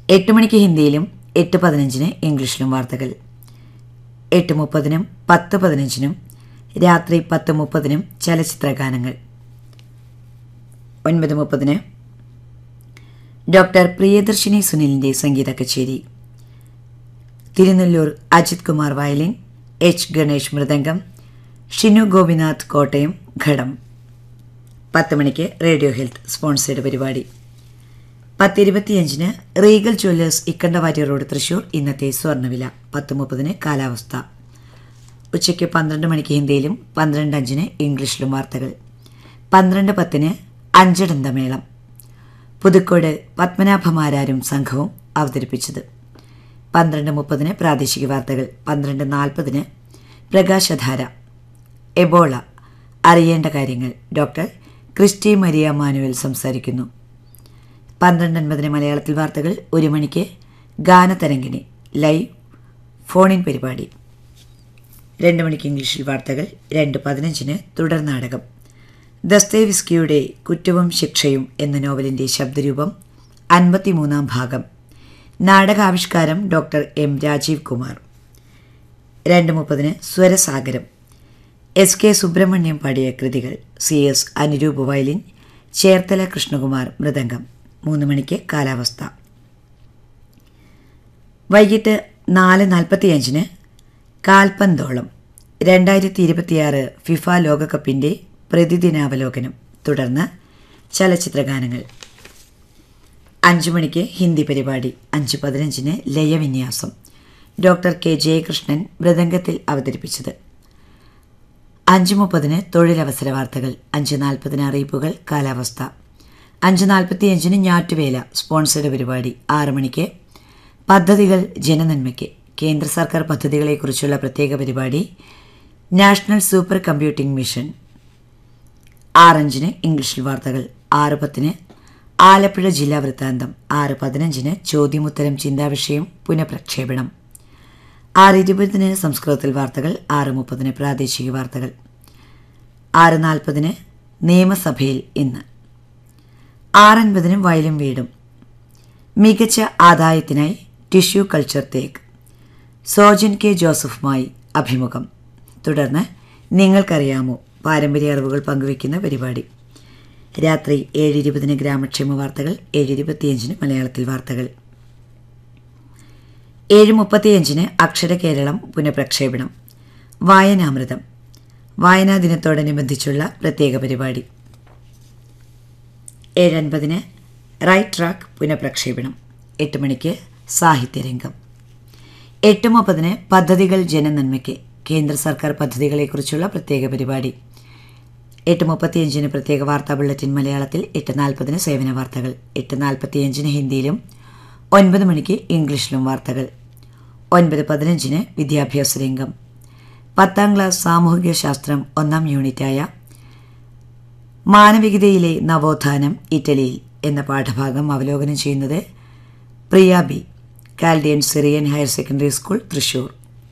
എട്ട് മണിക്ക് ഹിന്ദിയിലും എട്ട് പതിനഞ്ചിന് ഇംഗ്ലീഷിലും വാർത്തകൾ എട്ട് മുപ്പതിനും പത്ത് പതിനഞ്ചിനും രാത്രി പത്ത് മുപ്പതിനും ചലച്ചിത്ര ഗാനങ്ങൾ ഒൻപത് മുപ്പതിന് ഡോക്ടർ പ്രിയദർശിനി സുനിലിന്റെ സംഗീത കച്ചേരി തിരുനെല്ലൂർ അജിത് കുമാർ വയലിൻ എച്ച് ഗണേഷ് മൃദംഗം ഷിനു ഗോപിനാഥ് കോട്ടയം ഘടം പത്ത് മണിക്ക് റേഡിയോ ഹെൽത്ത് സ്പോൺസേഡ് പരിപാടി പത്തിരുപത്തിയഞ്ചിന് Regal jewellers Ikkandavari road Thrissur ഇന്നത്തെ സ്വർണ്ണവില പത്ത് മുപ്പതിന് കാലാവസ്ഥ ഉച്ചയ്ക്ക് പന്ത്രണ്ട് മണിക്ക് ഹിന്ദിയിലും പന്ത്രണ്ട് അഞ്ചിന് ഇംഗ്ലീഷിലും വാർത്തകൾ പന്ത്രണ്ട് പത്തിന് അഞ്ചടന്ത മേളം പുതുക്കോട് പത്മനാഭമാരാരും സംഘവും അവതരിപ്പിച്ചത് പന്ത്രണ്ട് മുപ്പതിന് പ്രാദേശിക വാർത്തകൾ പന്ത്രണ്ട് നാൽപ്പതിന് പ്രകാശധാര എബോള അറിയേണ്ട കാര്യങ്ങൾ ഡോക്ടർ ക്രിസ്റ്റി മരിയ മാനുവൽ സംസാരിക്കുന്നു പന്ത്രണ്ട് അൻപതിന് മലയാളത്തിൽ വാർത്തകൾ ഒരു മണിക്ക് ഗാനതരംഗിണി ലൈവ് ഫോണിൻ പരിപാടി രണ്ട് മണിക്ക് ഇംഗ്ലീഷിൽ വാർത്തകൾ രണ്ട് പതിനഞ്ചിന് തുടർ നാടകം ദസ്തേവിസ്കിയുടെ കുറ്റവും ശിക്ഷയും എന്ന നോവലിന്റെ ശബ്ദരൂപം അൻപത്തിമൂന്നാം ഭാഗം നാടകാവിഷ്കാരം ഡോക്ടർ എം രാജീവ് കുമാർ രണ്ട് മുപ്പതിന് സ്വരസാഗരം എസ് കെ സുബ്രഹ്മണ്യം പാടിയ കൃതികൾ C S Anuroop violin Cherthala Krishnakumar mridangam മൂന്ന് മണിക്ക് കാലാവസ്ഥ വൈകിട്ട് നാല് നാൽപ്പത്തിയഞ്ചിന് കാൽപന്തോളം രണ്ടായിരത്തി ഇരുപത്തിയാറ് ഫിഫ ലോകകപ്പിന്റെ പ്രതിദിനാവലോകനം തുടർന്ന് ചലച്ചിത്രഗാനങ്ങൾ അഞ്ചു മണിക്ക് ഹിന്ദി പരിപാടി അഞ്ച് പതിനഞ്ചിന് ലയവിന്യാസം ഡോക്ടർ കെ ജയകൃഷ്ണൻ മൃദംഗത്തിൽ അവതരിപ്പിച്ചത് അഞ്ച് മുപ്പതിന് തൊഴിലവസര വാർത്തകൾ അഞ്ച് നാൽപ്പതിന് അറിയിപ്പുകൾ കാലാവസ്ഥ അഞ്ച് നാൽപ്പത്തിയഞ്ചിന് ഞാറ്റുവേല സ്പോൺസേഡ് പരിപാടി ആറ് മണിക്ക് പദ്ധതികൾ ജനനന്മയ്ക്ക് കേന്ദ്ര സർക്കാർ പദ്ധതികളെക്കുറിച്ചുള്ള പ്രത്യേക പരിപാടി നാഷണൽ സൂപ്പർ കമ്പ്യൂട്ടിംഗ് മിഷൻ ആറഞ്ചിന് ഇംഗ്ലീഷിൽ വാർത്തകൾ ആറ് പത്തിന് ആലപ്പുഴ ജില്ലാ വൃത്താന്തം ആറ് പതിനഞ്ചിന് ചോദ്യമുത്തരം ചിന്താവിഷയം പുനഃപ്രക്ഷേപണം ആറ് ഇരുപതിന് സംസ്കൃതത്തിൽ വാർത്തകൾ ആറ് മുപ്പതിന് പ്രാദേശിക വാർത്തകൾ ആറ് നാൽപ്പതിന് നിയമസഭയിൽ ഇന്ന് ആറൻപതിന് വയലും വീടും മികച്ച ആദായത്തിനായി ടിഷ്യൂ കൾച്ചർ തേക്ക് സോജൻ കെ ജോസഫുമായി അഭിമുഖം തുടർന്ന് നിങ്ങൾക്കറിയാമോ പാരമ്പര്യ അറിവുകൾ പങ്കുവയ്ക്കുന്ന പരിപാടി രാത്രി ഏഴ് ഇരുപതിന് ഗ്രാമക്ഷേമ വാർത്തകൾ ഏഴ് ഇരുപത്തിയഞ്ചിന് മലയാളത്തിൽ വാർത്തകൾ ഏഴ് മുപ്പത്തിയഞ്ചിന് അക്ഷര കേരളം പുനഃപ്രക്ഷേപണം വായനാമൃതം വായനാ ദിനത്തോടനുബന്ധിച്ചുള്ള പ്രത്യേക പരിപാടി ഏഴ് അൻപതിന് റൈറ്റ് ട്രാക്ക് പുനഃപ്രക്ഷേപണം എട്ട് മണിക്ക് സാഹിത്യരംഗം എട്ട് മുപ്പതിന് പദ്ധതികൾ ജനനന്മയ്ക്ക് കേന്ദ്ര സർക്കാർ പദ്ധതികളെക്കുറിച്ചുള്ള പ്രത്യേക പരിപാടി എട്ട് മുപ്പത്തിയഞ്ചിന് പ്രത്യേക വാർത്താ ബുള്ളറ്റിൻ മലയാളത്തിൽ എട്ട് നാൽപ്പതിന് സേവന വാർത്തകൾ എട്ട് നാൽപ്പത്തിയഞ്ചിന് ഹിന്ദിയിലും ഒൻപത് മണിക്ക് ഇംഗ്ലീഷിലും വാർത്തകൾ ഒൻപത് പതിനഞ്ചിന് വിദ്യാഭ്യാസ രംഗം പത്താം ക്ലാസ് സാമൂഹിക ശാസ്ത്രം ഒന്നാം യൂണിറ്റായ മാനവികതയിലെ നവോത്ഥാനം ഇറ്റലിയിൽ എന്ന പാഠഭാഗം അവലോകനം ചെയ്യുന്നത് Priya B Chaldean Syrian higher secondary school Thrissur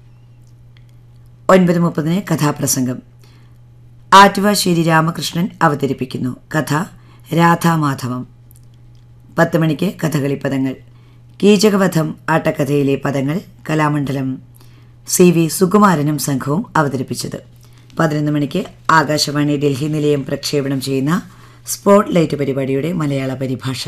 ഒൻപത് മുപ്പതിന് കഥാപ്രസംഗം ആറ്റുവാശ്ശേരി രാമകൃഷ്ണൻ അവതരിപ്പിക്കുന്നു കഥ രാധാമാധവം പത്ത് മണിക്ക് കഥകളി പദങ്ങൾ കീചകവധം ആട്ടക്കഥയിലെ പദങ്ങൾ കലാമണ്ഡലം സി വി സുകുമാരനും സംഘവും അവതരിപ്പിച്ചത് പതിനൊന്ന് മണിക്ക് ആകാശവാണി ഡൽഹി നിലയം പ്രക്ഷേപണം ചെയ്യുന്ന സ്പോട്ട് ലൈറ്റ് പരിപാടിയുടെ മലയാള പരിഭാഷ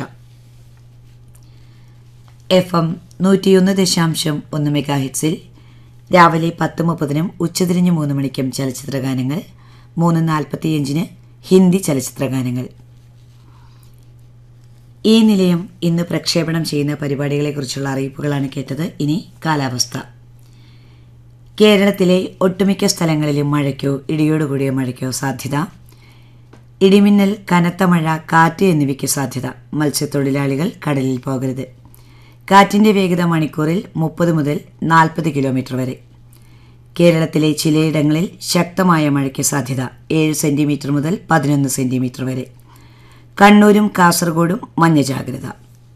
എഫ് എം നൂറ്റിയൊന്ന് ദശാംശം ഒന്ന് മെഗാ ഹിറ്റ്സിൽ രാവിലെ പത്ത് മുപ്പതിനും ഉച്ചതിരിഞ്ഞ് മൂന്ന് മണിക്കും ചലച്ചിത്രഗാനങ്ങൾ മൂന്ന് നാൽപ്പത്തിയഞ്ചിന് ഹിന്ദി ചലച്ചിത്രഗാനങ്ങൾ ഈ നിലയം ഇന്ന് പ്രക്ഷേപണം ചെയ്യുന്ന പരിപാടികളെക്കുറിച്ചുള്ള അറിയിപ്പുകളാണ് കേട്ടത് ഇനി കാലാവസ്ഥ കേരളത്തിലെ ഒട്ടുമിക്ക സ്ഥലങ്ങളിലും മഴയ്ക്കോ ഇടിയോടുകൂടിയ മഴയ്ക്കോ സാധ്യത ഇടിമിന്നൽ കനത്ത മഴ കാറ്റ് എന്നിവയ്ക്ക് സാധ്യത മത്സ്യത്തൊഴിലാളികൾ കടലിൽ പോകരുത് കാറ്റിന്റെ വേഗത മണിക്കൂറിൽ മുപ്പത് മുതൽ നാൽപ്പത് കിലോമീറ്റർ വരെ കേരളത്തിലെ ചിലയിടങ്ങളിൽ ശക്തമായ മഴയ്ക്ക് സാധ്യത ഏഴ് സെന്റിമീറ്റർ മുതൽ പതിനൊന്ന് സെന്റിമീറ്റർ വരെ കണ്ണൂരും കാസർഗോഡും മഞ്ഞ ജാഗ്രത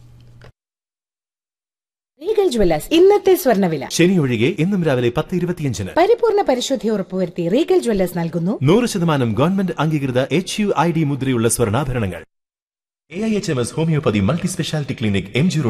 റീഗൽ ജ്വല്ലേഴ്സ് ഇന്നത്തെ സ്വർണ്ണവില ശനി ഒഴികെ എന്നും രാവിലെ പത്ത് ഇരുപത്തിയഞ്ചിന് പരിപൂർണ പരിശുദ്ധി ഉറപ്പുവരുത്തി റീഗൽ ജ്വല്ലേഴ്സ് നൽകുന്നു നൂറ് ശതമാനം ഗവൺമെന്റ് അംഗീകൃത എച്ച് യു ഐ ഡി മുദ്രയുള്ള സ്വർണ്ണാഭരണങ്ങൾ A I H M S homeopathy multi speciality clinic M G